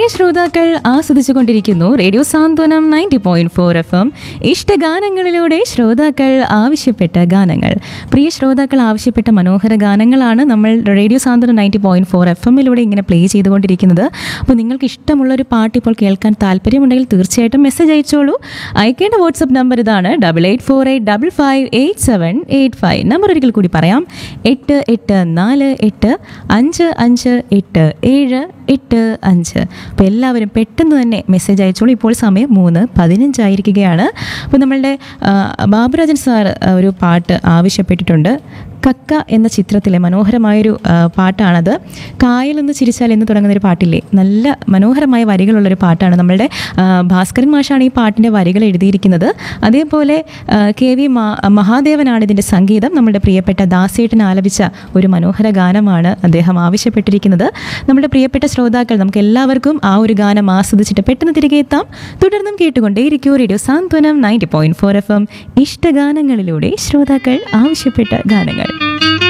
പ്രിയ ശ്രോതാക്കൾ ആസ്വദിച്ചുകൊണ്ടിരിക്കുന്നു radio Santhwanam ninety point four F M ഇഷ്ടഗാനങ്ങളിലൂടെ ശ്രോതാക്കൾ ആവശ്യപ്പെട്ട ഗാനങ്ങൾ പ്രിയ ശ്രോതാക്കൾ ആവശ്യപ്പെട്ട മനോഹര ഗാനങ്ങളാണ് നമ്മൾ radio Santhwanam ninety point four F എമ്മിലൂടെ ഇങ്ങനെ പ്ലേ ചെയ്തുകൊണ്ടിരിക്കുന്നത് അപ്പോൾ നിങ്ങൾക്ക് ഇഷ്ടമുള്ള ഒരു പാട്ട് ഇപ്പോൾ കേൾക്കാൻ താല്പര്യമുണ്ടെങ്കിൽ തീർച്ചയായിട്ടും മെസ്സേജ് അയച്ചോളൂ അയക്കേണ്ട വാട്സപ്പ് നമ്പർ ഇതാണ് double eight four eight double five eight seven eight five number ഒരിക്കൽ കൂടി പറയാം എട്ട് എട്ട് നാല് എട്ട് അഞ്ച് അഞ്ച് എട്ട് ഏഴ് എട്ട് അഞ്ച് അപ്പോൾ എല്ലാവരും പെട്ടെന്ന് തന്നെ മെസ്സേജ് അയച്ചോളൂ ഇപ്പോൾ സമയം മൂന്ന് പതിനഞ്ചായിരിക്കുകയാണ് അപ്പോൾ നമ്മളുടെ ആ, ബാബുരാജൻ സാർ ആ, ഒരു പാട്ട് ആവശ്യപ്പെട്ടിട്ടുണ്ട് കക്ക എന്ന ചിത്രത്തിലെ മനോഹരമായൊരു ആ, പാട്ടാണത് കായലൊന്ന് ചിരിച്ചാൽ എന്ന് തുടങ്ങുന്ന ഒരു പാട്ടില്ലേ നല്ല മനോഹരമായ വരികളുള്ളൊരു പാട്ടാണ് നമ്മളുടെ ആ, ഭാസ്കരൻ മാഷാണ് ഈ പാട്ടിൻ്റെ വരികൾ എഴുതിയിരിക്കുന്നത് അതേപോലെ ആ, കെ വി മാ- മഹാദേവനാണ് ഇതിൻ്റെ സംഗീതം നമ്മുടെ പ്രിയപ്പെട്ട ദാസേട്ടൻ ആലപിച്ച ഒരു മനോഹര ഗാനമാണ് അദ്ദേഹം ആവശ്യപ്പെട്ടിരിക്കുന്നത് നമ്മുടെ പ്രിയപ്പെട്ട ശ്രോതാക്കൾ നമുക്ക് എല്ലാവർക്കും ആ ഒരു ഗാനം ആസ്വദിച്ചിട്ട് പെട്ടെന്ന് തിരികെ എത്താം തുടർന്നും കേട്ടുകൊണ്ടേയിരിക്കൂ radio Santhwanam ninety point four F M ഇഷ്ടഗാനങ്ങളിലൂടെ ശ്രോതാക്കൾ ആവശ്യപ്പെട്ട ഗാനങ്ങൾ